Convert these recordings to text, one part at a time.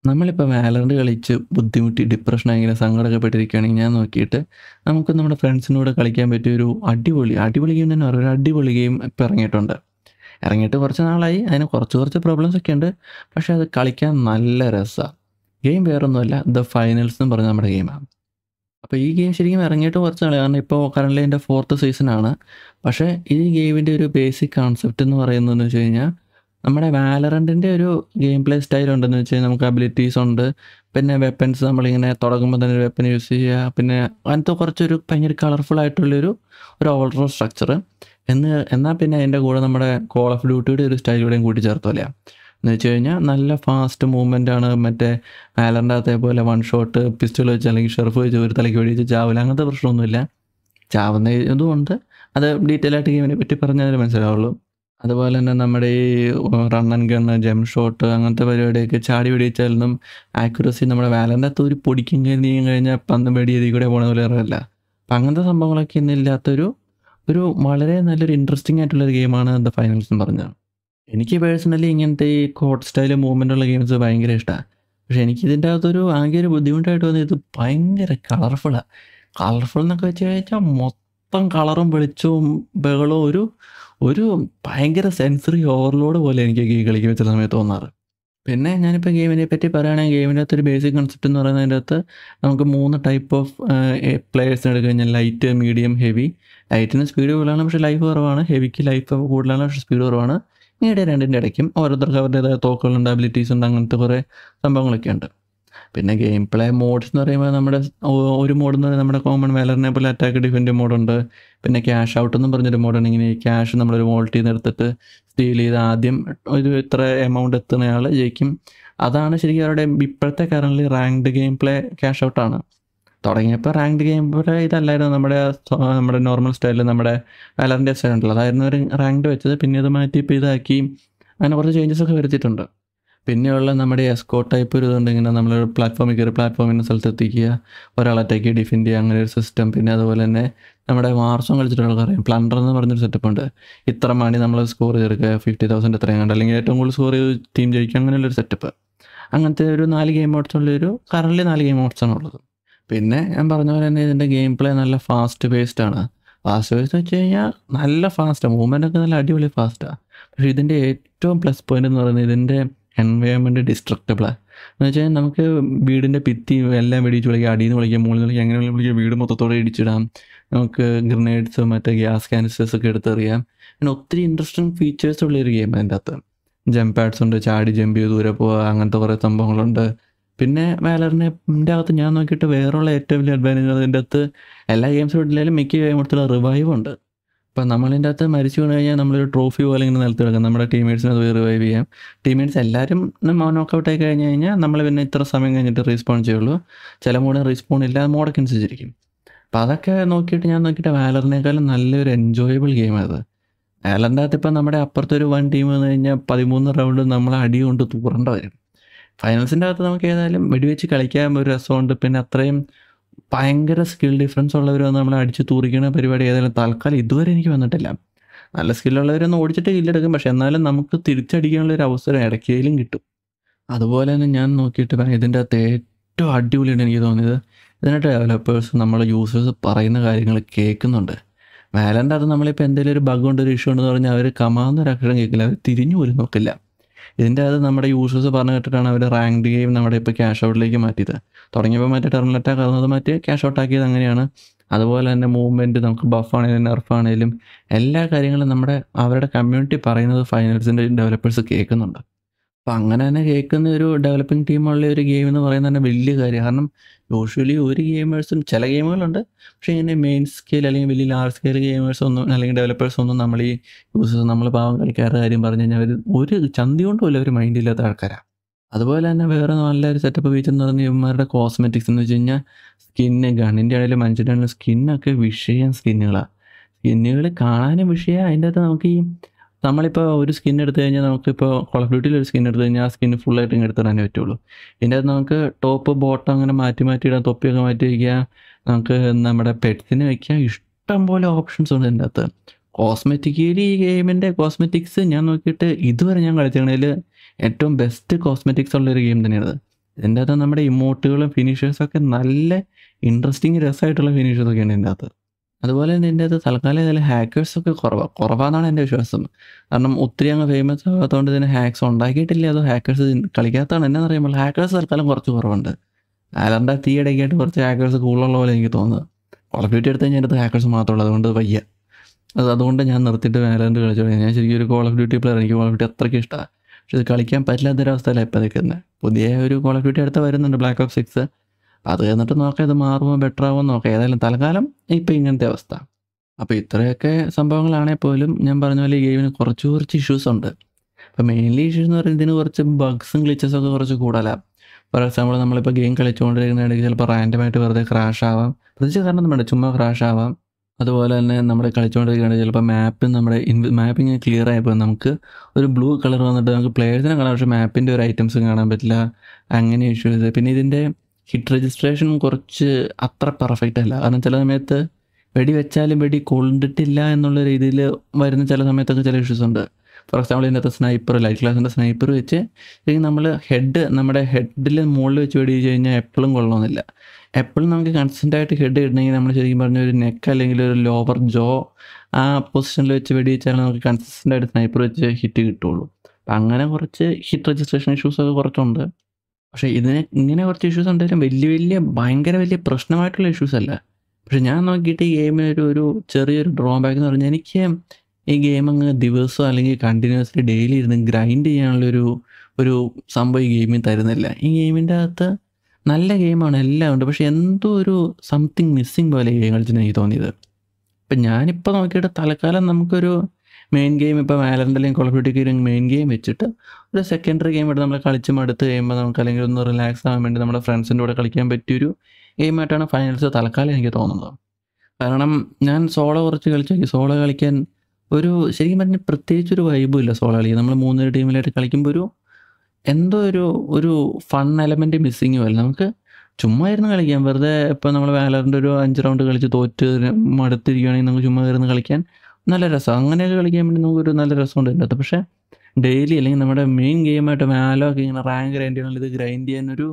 നമ്മളിപ്പോൾ വാലറന്റ് കളിച്ച് ബുദ്ധിമുട്ടി ഡിപ്രഷനായി ഇങ്ങനെ സങ്കടമൊക്കെ പെട്ടിരിക്കുകയാണെങ്കിൽ ഞാൻ നോക്കിയിട്ട് നമുക്ക് നമ്മുടെ ഫ്രണ്ട്സിൻ്റെ കൂടെ കളിക്കാൻ പറ്റിയ ഒരു അടിപൊളി അടിപൊളി ഗെയിം തന്നെ പറയാം ഒരു അടിപൊളി ഗെയിം ഇപ്പോൾ ഇറങ്ങിയിട്ടുണ്ട് ഇറങ്ങിയിട്ട് കുറച്ച് നാളായി അതിന് കുറച്ച് കുറച്ച് പ്രോബ്ലംസ് ഒക്കെ ഉണ്ട് പക്ഷേ അത് കളിക്കാൻ നല്ല രസമാണ് ഗെയിം വേറൊന്നുമല്ല ദ ഫൈനൽസ് എന്ന് പറഞ്ഞ നമ്മുടെ ഗെയിമാണ് അപ്പോൾ ഈ ഗെയിം ശരിക്കും ഇറങ്ങിയിട്ട് കുറച്ച് നാളെ കാരണം ഇപ്പോൾ കറൻ്റ് എൻ്റെ ഫോർത്ത് സീസണാണ് പക്ഷേ ഈ ഗെയിമിൻ്റെ ഒരു ബേസിക് കോൺസെപ്റ്റ് എന്ന് പറയുന്നതെന്ന് വെച്ച് കഴിഞ്ഞാൽ നമ്മുടെ വാലറൻറ്റിൻ്റെ ഒരു ഗെയിം പ്ലേ സ്റ്റൈൽ ഉണ്ടെന്ന് വെച്ച് കഴിഞ്ഞാൽ നമുക്ക് അബിലിറ്റീസ് ഉണ്ട് പിന്നെ വെപ്പൻസ് നമ്മളിങ്ങനെ തുടങ്ങുമ്പോൾ തന്നെ ഒരു വെപ്പൻ യൂസ് ചെയ്യുക പിന്നെ അങ്ങനത്തെ കുറച്ചൊരു ഭയങ്കര കളർഫുൾ ആയിട്ടുള്ളൊരു ഒരു ഓൾഡർ സ്ട്രക്ചർ എന്ന് എന്നാൽ പിന്നെ അതിൻ്റെ കൂടെ നമ്മുടെ കോൾ ഓഫ് ഡ്യൂട്ടിയുടെ ഒരു സ്റ്റൈൽ കൂടെയും കൂട്ടി ചേർത്തോല എന്ന് വെച്ച് കഴിഞ്ഞാൽ നല്ല ഫാസ്റ്റ് മൂവ്മെൻ്റ് ആണ് മറ്റേ വാലറിൻ്റെ അകത്തെ പോലെ വൺ ഷോട്ട് പിസ്റ്റൾ വെച്ച് അല്ലെങ്കിൽ ഷെർഫ് വെച്ച് ഒരു തലയ്ക്ക് വെടിച്ച് ചാവില്ല അങ്ങനത്തെ പ്രശ്നമൊന്നുമില്ല ചാവുന്ന ഇതുമുണ്ട് അത് ഡീറ്റെയിൽ ആയിട്ട് ഗെയിമിനെ പറ്റി പറഞ്ഞാൽ മനസ്സിലാവുള്ളൂ അതുപോലെ തന്നെ നമ്മുടെ ഈ run and gun gem shot അങ്ങനത്തെ പരിപാടിയൊക്കെ ചാടി വെടിച്ചാലൊന്നും ആക്യുറസി നമ്മുടെ വാലൻ്റെ അകത്ത് ഒരു പൊടിക്കും കഴിഞ്ഞ് കഴിഞ്ഞാൽ പന്ത് വെടി ഇതിൽ കൂടെ പോണ പോലെ അറിയില്ല അപ്പം അങ്ങനത്തെ സംഭവങ്ങളൊക്കെ ഇന്ന് ഇല്ലാത്തൊരു ഒരു വളരെ നല്ലൊരു ഇൻട്രസ്റ്റിംഗ് ആയിട്ടുള്ളൊരു ഗെയിമാണ് ദ ഫൈനൽസ് എന്ന് പറഞ്ഞത് എനിക്ക് പേഴ്സണലി ഇങ്ങനത്തെ ഈ കോഡ് സ്റ്റൈൽ മൂവ്മെൻ്റ് ഉള്ള ഗെയിംസ് ഭയങ്കര ഇഷ്ടമാണ് പക്ഷെ എനിക്ക് ഇതിൻ്റെ അകത്തൊരു ആകെ ഒരു ബുദ്ധിമുട്ടായിട്ട് തോന്നിയത് ഇത് ഭയങ്കര കളർഫുള്ളാണ് കളർഫുൾ എന്നൊക്കെ വെച്ച് കഴിഞ്ഞാൽ മൊത്തം കളറും വെളിച്ചവും ബഹളവും ഒരു ഒരു ഭയങ്കര സെൻസറി ഓവർലോഡ് പോലെ എനിക്ക് ഈ കളിക്ക് വെച്ച സമയത്ത് തോന്നാറ് പിന്നെ ഞാനിപ്പോൾ ഗെയിമിനെ പറ്റി പറയുകയാണെങ്കിൽ ഗെയിമിൻ്റെ അകത്ത് ഒരു ബേസിക് കൺസെപ്റ്റ് എന്ന് പറയുന്നതിൻ്റെ അകത്ത് നമുക്ക് മൂന്ന് ടൈപ്പ് ഓഫ് പ്ലേയേഴ്സിന് എടുക്കുക കഴിഞ്ഞാൽ ലൈറ്റ് മീഡിയം ഹെവി ലൈറ്റിന് സ്പീഡ് കൂടുതലാണ് പക്ഷേ ലൈഫ് കുറവാണ് ഹെവിക്ക് ലൈഫ് കൂടുതലാണ് പക്ഷേ സ്പീഡ് കുറവാണ് മീഡിയം രണ്ടിൻ്റെ ഇടയ്ക്കും ഓരോരുത്തർക്ക് അവരുടേതായ തോക്കുകളുണ്ട് അബിലിറ്റീസ് ഉണ്ട് അങ്ങനത്തെ കുറേ സംഭവങ്ങളൊക്കെ ഉണ്ട് പിന്നെ ഗെയിം പ്ലേ മോഡ്സ് എന്ന് പറയുമ്പോൾ നമ്മുടെ ഒരു മോഡ് എന്ന് പറയുന്നത് നമ്മുടെ കോമൺ വാലറിനെ പോലെ അറ്റാക്ക് ഡിഫെൻഡ് മോഡുണ്ട് പിന്നെ ക്യാഷ് ഔട്ട് എന്നും പറഞ്ഞൊരു മോഡാണ് ഇങ്ങനെ ക്യാഷ് നമ്മളൊരു വോൾട്ടിൽ നിന്ന് എടുത്തിട്ട് സ്റ്റീൽ ചെയ്ത് ആദ്യം ഒരു ഇത്ര എമൗണ്ട് എത്തുന്നയാൾ ജയിക്കും അതാണ് ശരിക്കും അവരുടെ ഇപ്പോഴത്തെ currently ranked game play cash ഔട്ടാണ് തുടങ്ങിയപ്പോൾ റാങ്ക്ഡ് ഗെയിം പ്ലേ ഇതല്ലായിരുന്നു നമ്മുടെ നമ്മുടെ നോർമൽ സ്റ്റൈലിൽ നമ്മുടെ വാലറിൻ്റെ സ്റ്റൈൽ ഉണ്ടല്ലോ അതായിരുന്നു ഒരു റാങ്ക്ഡ് വെച്ചത് പിന്നെ ഇത് മാറ്റി ഇപ്പോൾ ഇതാക്കി അങ്ങനെ കുറച്ച് ചേഞ്ചസ് ഒക്കെ വരുത്തിയിട്ടുണ്ട് പിന്നെയുള്ള നമ്മുടെ എസ്കോ ടൈപ്പ് ഒരു ഇതുണ്ട് ഇങ്ങനെ നമ്മൾ പ്ലാറ്റ്ഫോമിൽ കയറി പ്ലാറ്റ്ഫോമിൻ്റെ സ്ഥലത്ത് എത്തിക്കുക ഒരാളെ അറ്റാക്ക് ഡിഫെൻഡ് ചെയ്യുക അങ്ങനെ ഒരു സിസ്റ്റം പിന്നെ അതുപോലെ തന്നെ നമ്മുടെ വാർസോൺ കളിച്ചിട്ടുള്ള അറിയാം പ്ലണ്ടർ എന്ന് പറഞ്ഞൊരു സെറ്റപ്പ് ഉണ്ട് ഇത്ര മണി നമ്മൾ സ്കോർ ചെയ്തെടുക്കുക ഫിഫ്റ്റി തൗസൻഡ് എത്രയും കണ്ട് അല്ലെങ്കിൽ ഏറ്റവും കൂടുതൽ സ്കോർ ചെയ്ത് ടീം ജയിക്കുക അങ്ങനെയുള്ളൊരു സെറ്റപ്പ് അങ്ങനത്തെ ഒരു നാല് ഗെയിം മോഡ്സ് ഉള്ളൊരു കറൻലി നാല് ഗെയിം മോഡ്സാണ് ഉള്ളത് പിന്നെ ഞാൻ പറഞ്ഞ പോലെ തന്നെ ഇതിൻ്റെ ഗെയിം പ്ലേ നല്ല ഫാസ്റ്റ് ബേസ്ഡ് ആണ് ഫാസ്റ്റ് ബേസ്ഡ് വെച്ച് കഴിഞ്ഞാൽ നല്ല ഫാസ്റ്റാണ് മൂവ്മെൻ്റ് ഒക്കെ നല്ല അടിപൊളി ഫാസ്റ്റാണ് പക്ഷേ ഇതിൻ്റെ ഏറ്റവും പ്ലസ് പോയിന്റ് എന്ന് പറയുന്നത് ഇതിൻ്റെ എൻവയോൺമെൻറ്റ് ഡിസ്ട്രക്റ്റബിളാണ് എന്ന് വെച്ചാൽ നമുക്ക് വീടിൻ്റെ ഭിത്തി എല്ലാം വെടിച്ച് വിളിക്കുക അടിയിൽ നിന്ന് വിളിക്കുക മുകളിൽ നിന്ന് വിളിക്കുക അങ്ങനെ വിളിക്കുക വീട് മൊത്തത്തോടെ ഇടിച്ചിടാം നമുക്ക് ഗ്രനേഡ്സ് മറ്റേ ഗ്യാസ് കാനിസ്റ്റേഴ്സ് ഒക്കെ എടുത്തെറിയാം അങ്ങനെ ഒത്തിരി ഇൻട്രസ്റ്റിംഗ് ഫീച്ചേഴ്സ് ഉള്ള ഒരു ഗെയിം അതിൻ്റെ അകത്ത് ജംപ് പാഡ്സ് ഉണ്ട് ചാടി ജമ്പ് ചെയ്ത് ദൂരെ പോവുക അങ്ങനത്തെ കുറേ സംഭവങ്ങളുണ്ട് പിന്നെ വാലറിൻ്റെ അകത്ത് ഞാൻ നോക്കിയിട്ട് വേറെയുള്ള ഏറ്റവും വലിയ അഡ്വാൻറ്റേജ് അതിൻ്റെ അകത്ത് എല്ലാ ഗെയിംസും ഇട്ടില്ലെങ്കിലും മിക്ക ഗെയിം എടുത്തുള്ള റിവൈവ് ഉണ്ട് ഇപ്പം നമ്മളിൻ്റെ അകത്ത് മരിച്ചു വീണ് കഴിഞ്ഞാൽ നമ്മളൊരു ട്രോഫി പോലെ ഇങ്ങനെ നിലത്ത് കിടക്കും നമ്മുടെ ടീമേറ്റ്സിനെ അത് റിവൈവ് ചെയ്യാം ടീമേറ്റ്സ് എല്ലാവരും നോക്കൗട്ട് ആയി കഴിഞ്ഞ് കഴിഞ്ഞാൽ നമ്മൾ പിന്നെ ഇത്ര സമയം കഴിഞ്ഞിട്ട് റീസ്പോൺ ചെയ്യുള്ളൂ ചില മോഡ് റീസ്പോൺ ഇല്ല മോഡൊക്കെ അനുസരിച്ചിരിക്കും അപ്പം അതൊക്കെ നോക്കിയിട്ട് ഞാൻ നോക്കിയിട്ട് വാലറിനേക്കാളും നല്ലൊരു എൻജോയബിൾ ഗെയിമാണ് അത് വാലറിൻ്റെ അകത്ത് ഇപ്പം നമ്മുടെ അപ്പുറത്തൊരു വൺ ടീം വന്നു കഴിഞ്ഞാൽ പതിമൂന്ന് റൗണ്ട് നമ്മൾ അടി കൊണ്ട് തൂറേണ്ട വരും ഫൈനൽസിൻ്റെ അകത്ത് നമുക്ക് ഏതായാലും വെടിവെച്ച് കളിക്കാൻ ഒരു രസമുണ്ട് പിന്നെ അത്രയും ഭയങ്കര സ്കിൽ ഡിഫറൻസ് ഉള്ളവർ വന്ന് നമ്മളെ അടിച്ച് തൂറിക്കുന്ന പരിപാടി ഏതായാലും തൽക്കാലം ഇതുവരെ എനിക്ക് വന്നിട്ടില്ല നല്ല സ്കില്ലുള്ളവരൊന്നും ഓടിച്ചിട്ട് കില്ലെടുക്കും പക്ഷെ എന്നാലും നമുക്ക് തിരിച്ചടിക്കാനുള്ള ഒരു അവസരം ഇടയ്ക്കേലും കിട്ടും അതുപോലെ തന്നെ ഞാൻ നോക്കിയിട്ട് ഇതിൻ്റെ അകത്ത് ഏറ്റവും അടിപൊളിയാണ് എനിക്ക് തോന്നിയത് ഇതിനായിട്ട് ഡെവലപ്പേഴ്സ് നമ്മൾ യൂസേഴ്സ് പറയുന്ന കാര്യങ്ങൾ കേൾക്കുന്നുണ്ട് വാലൻ്റെ അത് നമ്മളിപ്പോൾ എന്തെങ്കിലും ഒരു ബഗ് ഉണ്ട് ഒരു ഇഷ്യൂ ഉണ്ടെന്ന് പറഞ്ഞാൽ അവർ കമാന്നൊരു അക്ഷരം കേൾക്കില്ല അവർ തിരിഞ്ഞു പോലും നോക്കില്ല ഇതിൻ്റെ അത് നമ്മുടെ യൂസേഴ്സ് പറഞ്ഞു കേട്ടിട്ടാണ് അവർ റാങ്ക്ഡ് ഗെയിം നമ്മുടെ ഇപ്പോൾ ക്യാഷ് ഔട്ടിലേക്ക് മാറ്റിയത് തുടങ്ങിയപ്പോൾ മറ്റേ ടെർമിനൽ അറ്റാക്ക് ആകുന്നത് മാറ്റി ക്യാഷ് ഔട്ട് ആക്കിയത് അങ്ങനെയാണ് അതുപോലെ തന്നെ മൂവ്മെൻറ്റ് നമുക്ക് ബഫ് ആണെങ്കിലും നെർഫ് ആണെങ്കിലും എല്ലാ കാര്യങ്ങളും നമ്മുടെ അവരുടെ കമ്മ്യൂണിറ്റി പറയുന്നത് ഫൈനൽസിൻ്റെ ഡെവലപ്പേഴ്സ് കേൾക്കുന്നുണ്ട് അപ്പോൾ അങ്ങനെ തന്നെ കേൾക്കുന്ന ഒരു ഡെവലപ്പിംഗ് ടീമുള്ള ഒരു ഗെയിം എന്ന് പറയുന്നത് തന്നെ വലിയ കാര്യം കാരണം യൂഷ്വലി ഒരു ഗെയിമേഴ്സും ചില ഗെയിമുകളുണ്ട് പക്ഷേ ഇങ്ങനെ മെയിൻ സ്കെയിൽ അല്ലെങ്കിൽ വലിയ ലാർജ് സ്കെയിൽ ഗെയിമേഴ്സ് ഒന്നും അല്ലെങ്കിൽ ഡെവലപ്പേഴ്സ് ഒന്നും നമ്മൾ ഈ യൂസേഴ്സ് നമ്മൾ പാവം കളിക്കാരുടെ കാര്യം പറഞ്ഞു കഴിഞ്ഞാൽ അവർ ഒരു ചന്തി കൊണ്ടും ഇല്ല ഒരു മൈൻഡ് ഇല്ലാത്ത ആൾക്കാരാണ് അതുപോലെ തന്നെ വേറെ നല്ലൊരു സെറ്റപ്പ് ഫീച്ചർ എന്ന് പറഞ്ഞാൽ ഇവന്മാരുടെ കോസ്മെറ്റിക്സ് എന്ന് വെച്ച് കഴിഞ്ഞാൽ സ്കിന്ന് ഗണ്ണിൻ്റെ ഇടയിൽ മനുഷ്യൻ്റെ ഇടയിൽ സ്കിന്നൊക്കെ വിഷയം സ്കിന്നുകളാണ് സ്കിന്നുകൾ കാണാനും വിഷയം അതിൻ്റെ അകത്ത് നമുക്ക് ഈ നമ്മളിപ്പോൾ ഒരു സ്കിൻ എടുത്തു കഴിഞ്ഞാൽ നമുക്കിപ്പോൾ കോൾ ഓഫ് ഡ്യൂട്ടിയിൽ ഒരു സ്കിൻ എടുത്തു കഴിഞ്ഞാൽ ആ സ്കിൻ ഫുള്ളായിട്ട് ഇങ്ങനെ എടുത്തിടാനേ പറ്റുള്ളൂ ഇതിൻ്റെ അകത്ത് നമുക്ക് ടോപ്പ് ബോട്ടം അങ്ങനെ മാറ്റി മാറ്റി ഇടാം തൊപ്പിയൊക്കെ മാറ്റി വയ്ക്കുക നമുക്ക് നമ്മുടെ പെറ്റ്സിന് വയ്ക്കാം ഇഷ്ടം പോലെ ഓപ്ഷൻസ് ഉണ്ട് ഇതിൻ്റെ അകത്ത് കോസ്മെറ്റിക്കലി ഈ ഗെയിമിൻ്റെ കോസ്മെറ്റിക്സ് ഞാൻ നോക്കിയിട്ട് ഇതുവരെ ഞാൻ കളിച്ചതിൽ ഏറ്റവും ബെസ്റ്റ് കോസ്മെറ്റിക്സ് ഉള്ള ഒരു ഗെയിം തന്നെയാണ് ഇതിൻ്റെ അകത്ത് നമ്മുടെ ഇമോട്ടുകളും ഫിനിഷേഴ്സൊക്കെ നല്ല ഇൻട്രസ്റ്റിംഗ് രസമായിട്ടുള്ള ഫിനിഷേഴ്സൊക്കെയാണ് ഇതിൻ്റെ അകത്ത് അതുപോലെ തന്നെ ഇതിൻ്റെ അകത്ത് തൽക്കാലം ഇതിൽ ഹാക്കേഴ്സൊക്കെ കുറവാണ് കുറവാണെന്നാണ് എൻ്റെ വിശ്വാസം കാരണം ഒത്തിരി അങ്ങ് ഫേമസ് ആകാത്തതുകൊണ്ട് ഇതിന് ഹാക്സ് ഉണ്ടാക്കിയിട്ടില്ല അതോ ഹാക്കേഴ്സ് കളിക്കാത്തതാണ് എന്നാന്ന് അറിയുമ്പോൾ ഹാക്കേഴ്സ് തൽക്കാലം കുറച്ച് കുറവുണ്ട് ആലറിൻ്റെ തീയടക്കായിട്ട് കുറച്ച് ഹാക്കേഴ്സ് കൂടുതലുള്ള പോലെ എനിക്ക് തോന്നുന്നത് കോൾ ഓഫ് ഡ്യൂട്ടി എടുത്ത് കഴിഞ്ഞാൽ അതിനകത്ത് ഹാക്കേഴ്സ് മാത്രമേ ഉള്ളൂ അതുകൊണ്ട് വയ്യ അത് അതുകൊണ്ട് ഞാൻ നിർത്തിയിട്ട് വാലൻ്റ് കളിച്ചു തുടങ്ങി ഞാൻ ശരിക്കും ഒരു കോൾ ഓഫ് ഡ്യൂട്ടി പ്ലെയർ എനിക്ക് കോൾ ഓഫ് ഡ്യൂട്ടി അത്രയ്ക്ക് ഇഷ്ടമാണ് പക്ഷെ ഇത് കളിക്കാൻ പറ്റില്ലാത്തൊരവസ്ഥയിലാണ് ഇപ്പോൾ നിൽക്കുന്നത് പുതിയ ഒരു കോൾ ഓഫ് ഡ്യൂട്ടി അടുത്ത് വരുന്നുണ്ട് ബ്ലാക്ക് ഓഫ് സിക്സ് അത് എന്നിട്ട് നോക്കാം ഇത് മാറുമോ ബെറ്റർ ആവുമോ നോക്കാം ഏതായാലും തൽക്കാലം ഇപ്പോൾ ഇങ്ങനത്തെ അവസ്ഥ അപ്പോൾ ഇത്രയൊക്കെ സംഭവങ്ങളാണെങ്കിൽ പോലും ഞാൻ പറഞ്ഞ പോലെ ഈ ഗെയിമിന് കുറച്ച് കുറച്ച് ഇഷ്യൂസ് ഉണ്ട് അപ്പോൾ മെയിൻലി ഇഷ്യൂസ് എന്ന് പറയുന്നത് ഇതിന് കുറച്ച് ബഗ്സും ഗ്ലിച്ചസും ഒക്കെ കുറച്ച് കൂടുതലാണ് ഫോർ എക്സാമ്പിൾ നമ്മളിപ്പോൾ ഗെയിം കളിച്ചുകൊണ്ടിരിക്കുന്നതിനിടയ്ക്ക് ചിലപ്പോൾ റാൻഡമായിട്ട് വെറുതെ ക്രാഷ് ആവാം പ്രത്യേകിച്ച് കാരണം വേണ്ട ചുമ്മാ ക്രാഷ് ആവാം അതുപോലെ തന്നെ നമ്മുടെ കളിച്ചുകൊണ്ടിരിക്കുകയാണെങ്കിൽ ചിലപ്പോൾ മാപ്പ് നമ്മുടെ മാപ്പിങ് ക്ലിയർ ആയപ്പോൾ നമുക്ക് ഒരു ബ്ലൂ കളർ വന്നിട്ട് നമുക്ക് പ്ലേയേഴ്സിനെ കാണാം പക്ഷേ മാപ്പിൻ്റെ ഒരു ഐറ്റംസും കാണാൻ പറ്റില്ല അങ്ങനെ ഇഷ്യൂസ് പിന്നെ ഇതിൻ്റെ ഹിറ്റ് രജിസ്ട്രേഷൻ കുറച്ച് അത്ര പെർഫെക്റ്റ് അല്ല കാരണം ചില സമയത്ത് വെടി വെച്ചാലും വെടി കൊണ്ടിട്ടില്ല എന്നുള്ള രീതിയിൽ വരുന്ന ചില സമയത്തൊക്കെ ചില ഇഷ്യൂസ് ഉണ്ട് ഫോർ എക്സാമ്പിൾ ഇതിനകത്ത് സ്നൈപ്പർ ലൈറ്റ് ക്ലാസിൻ്റെ സ്നൈപ്പർ വെച്ച് ശരിക്കും നമ്മൾ ഹെഡ് നമ്മുടെ ഹെഡിൽ മുകളിൽ വെച്ച് വെടി വെച്ച് കഴിഞ്ഞാൽ എപ്പോഴും കൊള്ളണമെന്നില്ല എപ്പോഴും നമുക്ക് കൺസ്റ്റൻ്റ് ആയിട്ട് ഹെഡ് ഇടണമെങ്കിൽ നമ്മൾ ശരിക്കും പറഞ്ഞ ഒരു നെക്ക് അല്ലെങ്കിൽ ഒരു ലോവർ ജോ ആ പൊസിഷനിൽ വെച്ച് വെടി വെച്ചാൽ നമുക്ക് കൺസിസ്റ്റൻ്റ് ആയിട്ട് സ്നൈപ്പർ വെച്ച് ഹിറ്റ് കിട്ടുള്ളൂ അപ്പം അങ്ങനെ കുറച്ച് ഹിറ്റ് രജിസ്ട്രേഷൻ ഇഷ്യൂസൊക്കെ കുറച്ചുണ്ട് പക്ഷേ ഇതിന് ഇങ്ങനെ കുറച്ച് ഇഷ്യൂസ് ഉണ്ടെങ്കിലും വലിയ വലിയ ഭയങ്കര വലിയ പ്രശ്നമായിട്ടുള്ള ഇഷ്യൂസ് അല്ല പക്ഷെ ഞാൻ നോക്കിയിട്ട് ഈ ഗെയിമിന് ഒരു ഒരു ചെറിയൊരു ഡ്രോബാക്ക് എന്ന് പറഞ്ഞാൽ എനിക്ക് ഈ ഗെയിം അങ്ങ് ദിവസവും അല്ലെങ്കിൽ കണ്ടിന്യൂസ്ലി ഡെയിലി ഇരുന്ന് ഗ്രൈൻഡ് ചെയ്യാനുള്ളൊരു ഒരു സംഭവം ഈ ഗെയിമിൽ തരുന്നില്ല ഈ ഗെയിമിൻ്റെ അകത്ത് നല്ല ഗെയിമാണ് എല്ലാം ഉണ്ട് പക്ഷെ എന്തോ ഒരു സംതിങ് മിസ്സിങ് പോലെ ഈ ഗെയിം കളിച്ചിട്ട് എനിക്ക് തോന്നിയത് ഇപ്പം ഞാനിപ്പോൾ നോക്കിയിട്ട് തൽക്കാലം നമുക്കൊരു മെയിൻ ഗെയിം ഇപ്പോൾ വാലൻ്റ് അല്ലെങ്കിൽ കോൾ ഓഫ് ഡ്യൂട്ടിക്ക് ഒരു മെയിൻ ഗെയിം വെച്ചിട്ട് ഒരു സെക്കൻഡറി ഗെയിം എടുത്ത് നമ്മൾ കളിച്ച് മടുത്ത് കഴിയുമ്പോൾ നമുക്ക് അല്ലെങ്കിൽ ഒന്ന് റിലാക്സ് ആവാൻ വേണ്ടി നമ്മുടെ ഫ്രണ്ട്സിൻ്റെ കൂടെ കളിക്കാൻ പറ്റിയൊരു ഗെയിമായിട്ടാണ് ഫൈനൽസ് തൽക്കാലം എനിക്ക് തോന്നുന്നത് കാരണം ഞാൻ സോളോ കുറച്ച് കളിച്ചു നോക്കി സോളോ കളിക്കാൻ ഒരു ശരിക്കും പറഞ്ഞാൽ പ്രത്യേകിച്ച് ഒരു വൈബും ഇല്ല സോളോ കളി നമ്മൾ മൂന്നര ടീമിലായിട്ട് കളിക്കുമ്പോൾ ഒരു എന്തോ ഒരു ഒരു ഫൺ എലമെൻറ്റ് മിസ്സിങ് പോലെ നമുക്ക് ചുമ്മാ ഇരുന്ന് കളിക്കാം വെറുതെ ഇപ്പോൾ നമ്മൾ വാലറിൻ്റെ ഒരു അഞ്ച് റൗണ്ട് കളിച്ച് തോറ്റ് മടുത്തിരിക്കുകയാണെങ്കിൽ നമുക്ക് ചുമ്മാ ഇരുന്ന് കളിക്കാൻ നല്ല രസം അങ്ങനെയൊക്കെ കളിക്കാൻ വേണ്ടി നമുക്കൊരു നല്ല രസമുണ്ട് ഇതിൻ്റെ അകത്ത് പക്ഷേ ഡെയിലി അല്ലെങ്കിൽ നമ്മുടെ മെയിൻ ഗെയിമായിട്ട് വാലോ ഒക്കെ ഇങ്ങനെ റാങ്ക് ഗ്രൈൻഡ് ചെയ്യണമെങ്കിൽ ഇത് ഗ്രൈൻഡ് ചെയ്യാനൊരു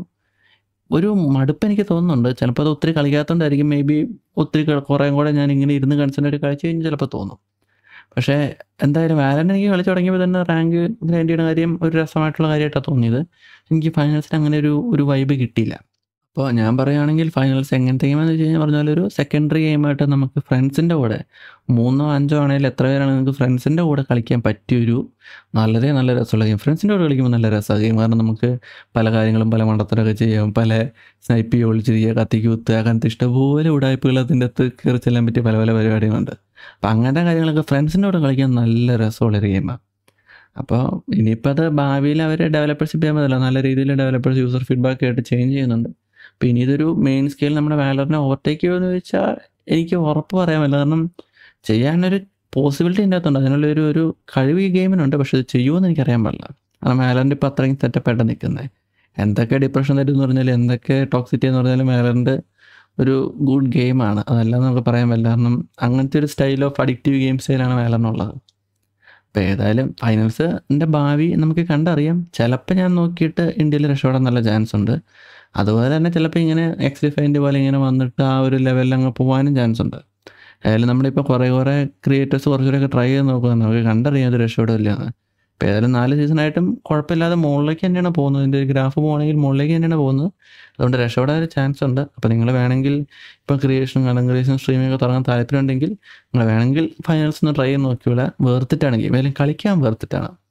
ഒരു മടുപ്പ് എനിക്ക് തോന്നുന്നുണ്ട് ചിലപ്പോൾ അത് ഒത്തിരി കളിക്കാത്തതുകൊണ്ടായിരിക്കും മേ ബി ഒത്തിരി കുറേ കൂടെ ഞാൻ ഇങ്ങനെ ഇരുന്ന് കൺസെൻട്രേറ്റ് കളിച്ച് കഴിഞ്ഞാൽ ചിലപ്പോൾ തോന്നും പക്ഷേ എന്തായാലും വാലൻ്റ് എനിക്ക് കളിച്ച് തുടങ്ങിയപ്പോൾ തന്നെ റാങ്ക് ഗ്രൈൻഡ് ചെയ്യുന്ന കാര്യം ഒരു രസമായിട്ടുള്ള കാര്യമായിട്ടാണ് തോന്നിയത് എനിക്ക് ഫൈനൽസിൽ അങ്ങനെ ഒരു ഒരു വൈബ് കിട്ടിയില്ല അപ്പോൾ ഞാൻ പറയുകയാണെങ്കിൽ ഫൈനൽസ് എങ്ങനത്തെ ഗെയിമെന്ന് വെച്ച് കഴിഞ്ഞാൽ പറഞ്ഞാൽ ഒരു സെക്കൻഡറി ഗെയിമായിട്ട് നമുക്ക് ഫ്രണ്ട്സിൻ്റെ കൂടെ മൂന്നോ അഞ്ചോ ആണെങ്കിലും എത്ര പേരാണ് നിങ്ങൾക്ക് ഫ്രണ്ട്സിൻ്റെ കൂടെ കളിക്കാൻ പറ്റിയൊരു വളരെ നല്ല രസമുള്ള ഗെയിം ഫ്രണ്ട്സിൻ്റെ കൂടെ കളിക്കുമ്പോൾ നല്ല രസമാണ് ഗെയിം കാരണം നമുക്ക് പല കാര്യങ്ങളും പല മണ്ടത്തരമൊക്കെ ചെയ്യാം പല സ്നൈപ്പി ഒളിച്ച് ചെയ്യുക കത്തിക്ക് കുത്തുക അങ്ങനത്തെ ഇഷ്ടംപോലെ ഉടായ്പകൾ അതിൻ്റെ അകത്ത് കയറി ചെല്ലാൻ പറ്റിയ പല പല പരിപാടികളുണ്ട് അപ്പം അങ്ങനത്തെ കാര്യങ്ങളൊക്കെ ഫ്രണ്ട്സിൻ്റെ കൂടെ കളിക്കാൻ നല്ല രസമുള്ളൊരു ഗെയിമാണ് അപ്പോൾ ഇനിയിപ്പോൾ അത് ഭാവിയിൽ അവർ ഡെവലപ്പേഴ്സ് ചെയ്യാൻ പറ്റില്ല നല്ല രീതിയിൽ ഡെവലപ്പേഴ്സ് യൂസർ ഫീഡ്ബാക്ക് ആയിട്ട് ചേഞ്ച് ചെയ്യുന്നുണ്ട് അപ്പോൾ ഇനി ഇതൊരു മെയിൻ സ്കെയിൽ നമ്മുടെ വാലറിനെ ഓവർടേക്ക് ചെയ്യുമെന്ന് ചോദിച്ചാൽ എനിക്ക് ഉറപ്പ് പറയാൻ പറ്റില്ല കാരണം ചെയ്യാനൊരു പോസിബിലിറ്റി ഇതിൻ്റെ അകത്തുണ്ട് അതിനുള്ള ഒരു ഒരു കഴിവ് ഈ ഗെയിമിനുണ്ട് പക്ഷെ ഇത് ചെയ്യുമെന്ന് എനിക്കറിയാൻ പാടില്ല കാരണം വാലറിൻ്റെ ഇപ്പോൾ അത്രയും സെറ്റപ്പായിട്ട് നിൽക്കുന്നത് എന്തൊക്കെ ഡിപ്രഷൻ തരും എന്ന് പറഞ്ഞാലും എന്തൊക്കെ ടോക്സിറ്റി എന്ന് പറഞ്ഞാലും വാലറിൻ്റെ ഒരു ഗുഡ് ഗെയിമാണ് അതെല്ലാം നമുക്ക് പറയാൻ പറ്റില്ല കാരണം അങ്ങനത്തെ ഒരു സ്റ്റൈൽ ഓഫ് അഡിക്റ്റീവ് ഗെയിം സ്റ്റൈലാണ് വാലറിനുള്ളത് അപ്പോൾ ഏതായാലും ഫൈനൽസിൻ്റെ ഭാവി നമുക്ക് കണ്ടറിയാം ചിലപ്പോൾ ഞാൻ നോക്കിയിട്ട് ഇന്ത്യയിൽ രക്ഷപ്പെടാൻ നല്ല ചാൻസ് ഉണ്ട് അതുപോലെ തന്നെ ചിലപ്പോൾ ഇങ്ങനെ എക്സിഫൈൻ്റെ പോലെ ഇങ്ങനെ വന്നിട്ട് ആ ഒരു ലെവലിൽ അങ്ങ് പോകാനും ചാൻസ് ഉണ്ട് ഏതായാലും നമ്മളിപ്പോൾ കുറേ കുറേ ക്രിയേറ്റേഴ്സ് കുറച്ചുകൂടെയൊക്കെ ട്രൈ ചെയ്ത് നോക്കുക നമുക്ക് കണ്ടറിയാം അത് രക്ഷപ്പെടില്ല എന്ന് അപ്പോൾ ഏതായാലും നാല് സീസണായിട്ടും കുഴപ്പമില്ലാതെ മുകളിലേക്ക് തന്നെയാണ് പോകുന്നത് ഇതിൻ്റെ ഗ്രാഫ് പോകുകയാണെങ്കിൽ മുകളിലേക്ക് തന്നെയാണ് പോകുന്നത് അതുകൊണ്ട് രക്ഷപ്പെടാൻ ഒരു ചാൻസ് ഉണ്ട് അപ്പോൾ നിങ്ങൾ വേണമെങ്കിൽ ഇപ്പോൾ ക്രിയേഷനും കണ്ടം ക്രിയേഷൻ സ്ട്രീമിംഗ് ഒക്കെ തുടങ്ങാൻ താല്പര്യം ഉണ്ടെങ്കിൽ നിങ്ങൾ വേണമെങ്കിൽ ഫൈനൽസ് ഒന്ന് ട്രൈ ചെയ്ത് നോക്കിയുള്ള വേർത്തിട്ടാണ് ഗെയിം അല്ലെങ്കിൽ കളിക്കാൻ വേർത്തിട്ടാണ്